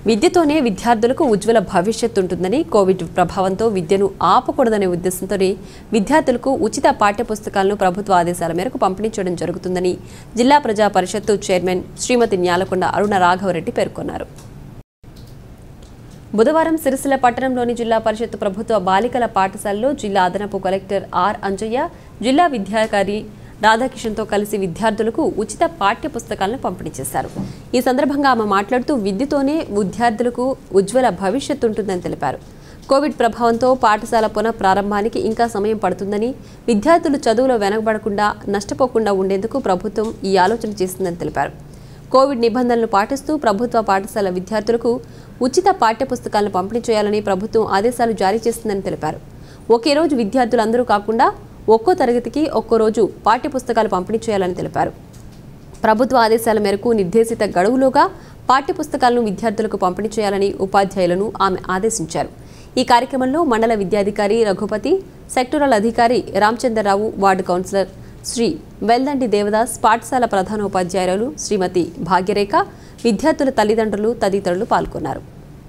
విద్యతోనే విద్యార్థులకు ఉజ్వల భవిష్యత్తు ఉంటుందని కోవిడ్ ప్రభావంతో విద్యను ఆపకూడదనే ఉద్దేశంతోనే విద్యార్థులకు ఉచిత పాఠ్యపుస్తకాలను ప్రభుత్వ ఆదేశాల మేరకు పంపిణీ చేయడం జరుగుతుందని జిల్లా ప్రజా పరిషత్తు చైర్మన్ శ్రీమతి న్యాలకొండ అరుణ రాఘవరెడ్డి పేర్కొన్నారు బుధవారం సిరిసిల్ల పట్టణంలోని జిల్లా పరిషత్ ప్రభుత్వ బాలికల పాఠశాలలో జిల్లా అదనపు కలెక్టర్ ఆర్ అంజయ్య జిల్లా విద్యాధికారి రాధాకిషన్తో కలిసి విద్యార్థులకు ఉచిత పాఠ్య పుస్తకాలను పంపిణీ చేశారు ఈ సందర్భంగా ఆమె మాట్లాడుతూ విద్యతోనే విద్యార్థులకు ఉజ్వల భవిష్యత్తు ఉంటుందని తెలిపారు కోవిడ్ ప్రభావంతో పాఠశాల పునః ప్రారంభానికి ఇంకా సమయం పడుతుందని విద్యార్థులు చదువులో వెనకబడకుండా నష్టపోకుండా ఉండేందుకు ప్రభుత్వం ఈ ఆలోచన చేసిందని తెలిపారు కోవిడ్ నిబంధనలు పాటిస్తూ ప్రభుత్వ పాఠశాల విద్యార్థులకు ఉచిత పాఠ్యపుస్తకాలను పంపిణీ చేయాలని ప్రభుత్వం ఆదేశాలు జారీ చేసిందని తెలిపారు ఒకే రోజు విద్యార్థులు అందరూ కాకుండా ఒక్కో తరగతికి ఒక్కో రోజు పాఠ్యపుస్తకాలు పంపిణీ చేయాలని తెలిపారు ప్రభుత్వ ఆదేశాల మేరకు నిర్దేశిత గడువులోగా పాఠ్యపుస్తకాలను విద్యార్థులకు పంపిణీ చేయాలని ఉపాధ్యాయులను ఆమె ఆదేశించారు ఈ కార్యక్రమంలో మండల విద్యాధికారి రఘుపతి సెక్టరల్ అధికారి రామచంద్రరావు వార్డు కౌన్సిలర్ శ్రీ వెల్దండి దేవదాస్ పాఠశాల ప్రధానోపాధ్యాయురాలు శ్రీమతి భాగ్యరేఖ విద్యార్థుల తల్లిదండ్రులు తదితరులు పాల్గొన్నారు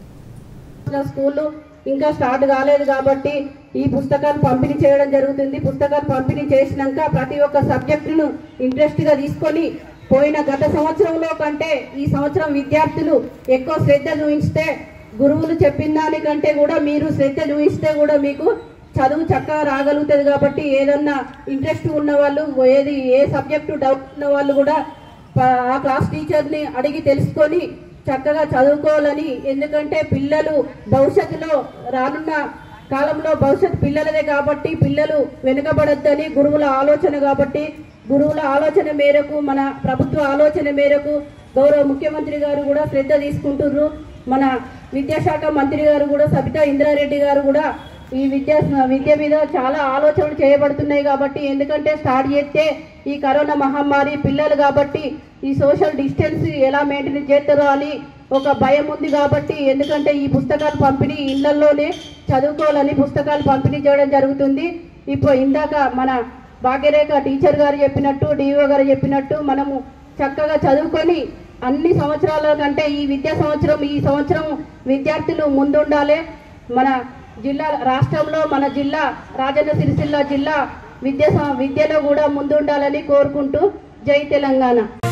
నా స్కూళ్ళు ఇంకా స్టార్ట్ కాలేదు కాబట్టి ఈ పుస్తకాలు పంపిణీ చేయడం జరుగుతుంది పుస్తకాలు పంపిణీ చేసినాక ప్రతి ఒక్క సబ్జెక్టును ఇంట్రెస్ట్ గా తీసుకొని పోయిన గత సంవత్సరంలో కంటే ఈ సంవత్సరం విద్యార్థులు ఎక్కువ శ్రద్ధ చూపిస్తే గురువులు చెప్పిన దానికంటే కూడా మీరు శ్రద్ధ చూపిస్తే కూడా మీకు చదువు చక్కగా రాగలుగుతుంది కాబట్టి ఏదన్నా ఇంట్రెస్ట్ ఉన్న వాళ్ళు ఏది ఏ సబ్జెక్టు డౌట్ ఉన్న వాళ్ళు కూడా ప- ఆ క్లాస్ టీచర్ని అడిగి తెలుసుకొని చక్కగా చదువుకోవాలని ఎందుకంటే పిల్లలు భవిష్యత్తులో రానున్న కాలంలో భవిష్యత్ పిల్లలదే కాబట్టి పిల్లలు వెనుకబడొద్దని గురువుల ఆలోచన కాబట్టి గురువుల ఆలోచన మేరకు మన ప్రభుత్వ ఆలోచన మేరకు గౌరవ ముఖ్యమంత్రి గారు కూడా శ్రద్ధ తీసుకుంటున్నారు మన విద్యాశాఖ మంత్రి గారు కూడా సబితా ఇంద్రారెడ్డి గారు కూడా ఈ విద్య విద్య మీద చాలా ఆలోచనలు చేయబడుతున్నాయి కాబట్టి ఎందుకంటే స్టార్ట్ చేస్తే ఈ కరోనా మహమ్మారి పిల్లలు కాబట్టి ఈ సోషల్ డిస్టెన్స్ ఎలా మెయింటైన్ చేస్తారో అని ఒక భయం ఉంది కాబట్టి ఎందుకంటే ఈ పుస్తకాలు పంపిణీ ఇళ్లలోనే చదువుకోవాలని పుస్తకాలు పంపిణీ చేయడం జరుగుతుంది ఇప్పుడు ఇందాక మన భాగ్యరేఖ టీచర్ గారు చెప్పినట్టు డిఓ గారు చెప్పినట్టు మనము చక్కగా చదువుకొని అన్ని సంవత్సరాల కంటే ఈ విద్యా సంవత్సరం ఈ సంవత్సరం విద్యార్థులు ముందుండాలి మన జిల్లా రాష్ట్రంలో మన జిల్లా రాజన్న సిరిసిల్ల జిల్లా విద్య స- విద్యలో కూడా ముందుండాలని కోరుకుంటూ జై తెలంగాణ